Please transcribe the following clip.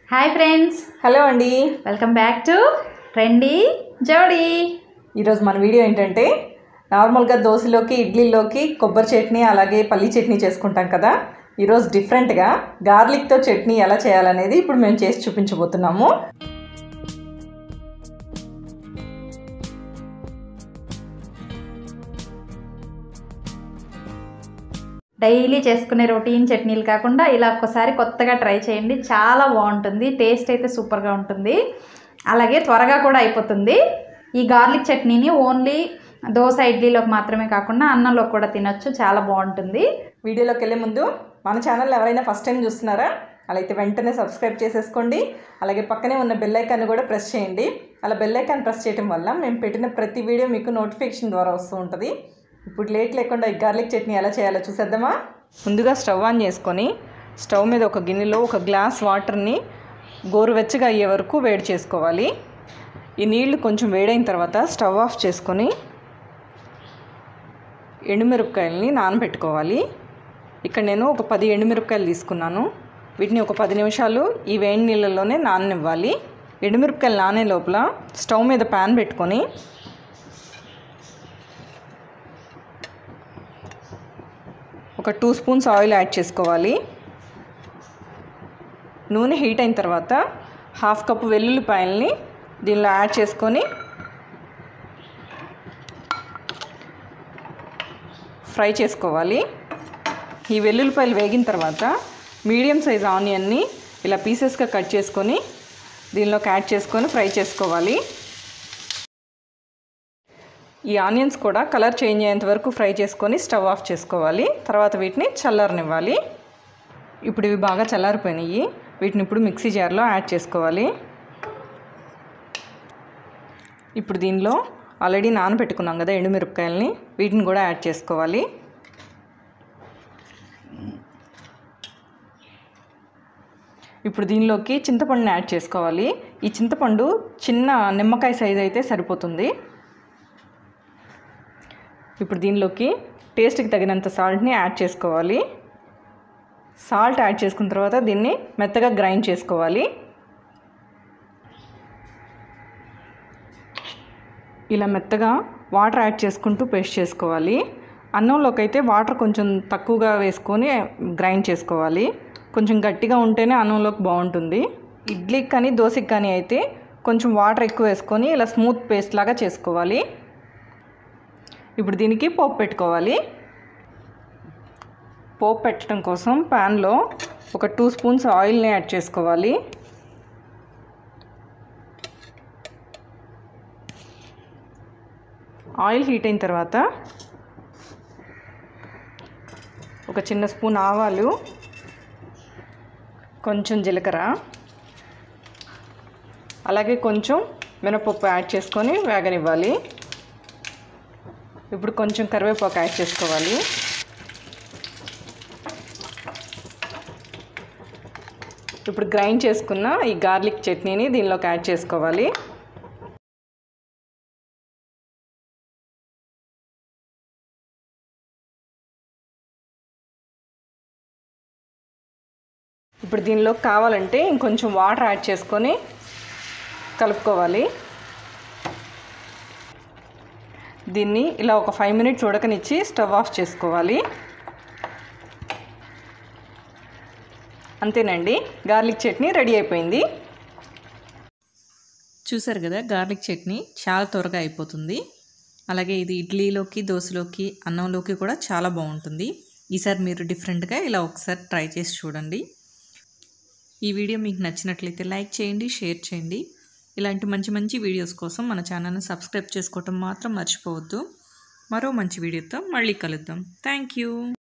hi friends hello అండి welcome back to trendy Jodi ఈరోజు మన వీడియో ఏంటంటే నార్మల్గా దోశలోకి ఇడ్లీలోకి కొబ్బరి చట్నీ అలాగే పల్లి చట్నీ చేసుకుంటాం కదా ఈరోజు డిఫరెంట్గా గార్లిక్తో చట్నీ ఎలా చేయాలనేది ఇప్పుడు మేము చేసి చూపించబోతున్నాము డైలీ చేసుకునే రొటీన్ చట్నీలు కాకుండా ఇలా ఒక్కసారి కొత్తగా ట్రై చేయండి చాలా బాగుంటుంది టేస్ట్ అయితే సూపర్గా ఉంటుంది అలాగే త్వరగా కూడా అయిపోతుంది ఈ గార్లిక్ చట్నీని ఓన్లీ దోశ ఇడ్లీలోకి మాత్రమే కాకుండా అన్నంలో కూడా తినొచ్చు చాలా బాగుంటుంది వీడియోలోకి వెళ్ళే ముందు మన ఛానల్ ఎవరైనా ఫస్ట్ టైం చూస్తున్నారా అలా అయితే వెంటనే సబ్స్క్రైబ్ చేసేసుకోండి అలాగే పక్కనే ఉన్న బెల్ ఐకాన్ కూడా ప్రెస్ చేయండి అలా బెల్ ఐకాన్ ప్రెస్ చేయడం వల్ల మేము పెట్టిన ప్రతి వీడియో మీకు నోటిఫికేషన్ ద్వారా వస్తూ ఉంటుంది ఇప్పుడు లేట్ లేకుండా ఈ గార్లిక్ చట్నీ ఎలా చేయాలో చూసేద్దామా ముందుగా స్టవ్ ఆన్ చేసుకొని స్టవ్ మీద ఒక గిన్నెలో ఒక గ్లాస్ వాటర్ని గోరువెచ్చగా అయ్యే వరకు వేడి చేసుకోవాలి ఈ నీళ్లు కొంచెం వేడైన తర్వాత స్టవ్ ఆఫ్ చేసుకొని ఎండుమిరపకాయలని నానబెట్టుకోవాలి ఇక్కడ నేను ఒక పది ఎండుమిరపకాయలు తీసుకున్నాను వీటిని ఒక పది నిమిషాలు ఈ వేడి నీళ్ళల్లోనే నాననివ్వాలి ఎండుమిరపకాయలు నానే లోపల స్టవ్ మీద ప్యాన్ పెట్టుకొని ఒక టూ స్పూన్స్ ఆయిల్ యాడ్ చేసుకోవాలి నూనె హీట్ అయిన తర్వాత హాఫ్ కప్ వెల్లుల్లిపాయల్ని దీనిలో యాడ్ చేసుకొని ఫ్రై చేసుకోవాలి ఈ వెల్లుల్లిపాయలు వేగిన తర్వాత మీడియం సైజ్ ఆనియన్ని ఇలా పీసెస్గా కట్ చేసుకొని దీనిలోకి యాడ్ చేసుకొని ఫ్రై చేసుకోవాలి ఈ ఆనియన్స్ కూడా కలర్ చేంజ్ అయ్యేంత వరకు ఫ్రై చేసుకొని స్టవ్ ఆఫ్ చేసుకోవాలి తర్వాత వీటిని చల్లారనివ్వాలి ఇప్పుడు ఇవి బాగా చల్లారిపోయినాయి వీటిని ఇప్పుడు మిక్సీ జార్లో యాడ్ చేసుకోవాలి ఇప్పుడు దీనిలో ఆల్రెడీ నానబెట్టుకున్నాం కదా ఎండుమిరపకాయలని వీటిని కూడా యాడ్ చేసుకోవాలి ఇప్పుడు దీనిలోకి చింతపండుని యాడ్ చేసుకోవాలి ఈ చింతపండు చిన్న నిమ్మకాయ సైజ్ అయితే సరిపోతుంది ఇప్పుడు దీనిలోకి టేస్ట్కి తగినంత సాల్ట్ని యాడ్ చేసుకోవాలి సాల్ట్ యాడ్ చేసుకున్న తర్వాత దీన్ని మెత్తగా గ్రైండ్ చేసుకోవాలి ఇలా మెత్తగా వాటర్ యాడ్ చేసుకుంటూ పేస్ట్ చేసుకోవాలి అన్నంలోకి అయితే వాటర్ కొంచెం తక్కువగా వేసుకొని గ్రైండ్ చేసుకోవాలి కొంచెం గట్టిగా ఉంటేనే అన్నంలోకి బాగుంటుంది ఇడ్లీకి కానీ దోశకి కానీ అయితే కొంచెం వాటర్ ఎక్కువ వేసుకొని ఇలా స్మూత్ పేస్ట్ లాగా చేసుకోవాలి ఇప్పుడు దీనికి పోపు పెట్టుకోవాలి పోపు పెట్టడం కోసం ప్యాన్లో ఒక టూ స్పూన్స్ ఆయిల్ని యాడ్ చేసుకోవాలి ఆయిల్ హీట్ అయిన తర్వాత ఒక చిన్న స్పూన్ ఆవాలు కొంచెం జీలకర్ర అలాగే కొంచెం మినపప్పు యాడ్ చేసుకొని వేగనివ్వాలి ఇప్పుడు కొంచెం కరివేపాకు యాడ్ చేసుకోవాలి ఇప్పుడు గ్రైండ్ చేసుకున్న ఈ గార్లిక్ చట్నీని దీనిలోకి యాడ్ చేసుకోవాలి ఇప్పుడు దీనిలో కావాలంటే ఇంకొంచెం వాటర్ యాడ్ చేసుకొని కలుపుకోవాలి దీన్ని ఇలా ఒక ఫైవ్ మినిట్స్ ఉడకనిచ్చి స్టవ్ ఆఫ్ చేసుకోవాలి అంతేనండి గార్లిక్ చట్నీ రెడీ అయిపోయింది చూసారు కదా గార్లిక్ చట్నీ చాలా త్వరగా అయిపోతుంది అలాగే ఇది ఇడ్లీలోకి దోశలోకి అన్నంలోకి కూడా చాలా బాగుంటుంది ఈసారి మీరు డిఫరెంట్గా ఇలా ఒకసారి ట్రై చేసి చూడండి ఈ వీడియో మీకు నచ్చినట్లయితే లైక్ చేయండి షేర్ చేయండి ఇలాంటి మంచి మంచి వీడియోస్ కోసం మన ఛానల్ని సబ్స్క్రైబ్ చేసుకోవటం మాత్రం మర్చిపోవద్దు మరో మంచి వీడియోతో మళ్ళీ కలుద్దాం థ్యాంక్ యూ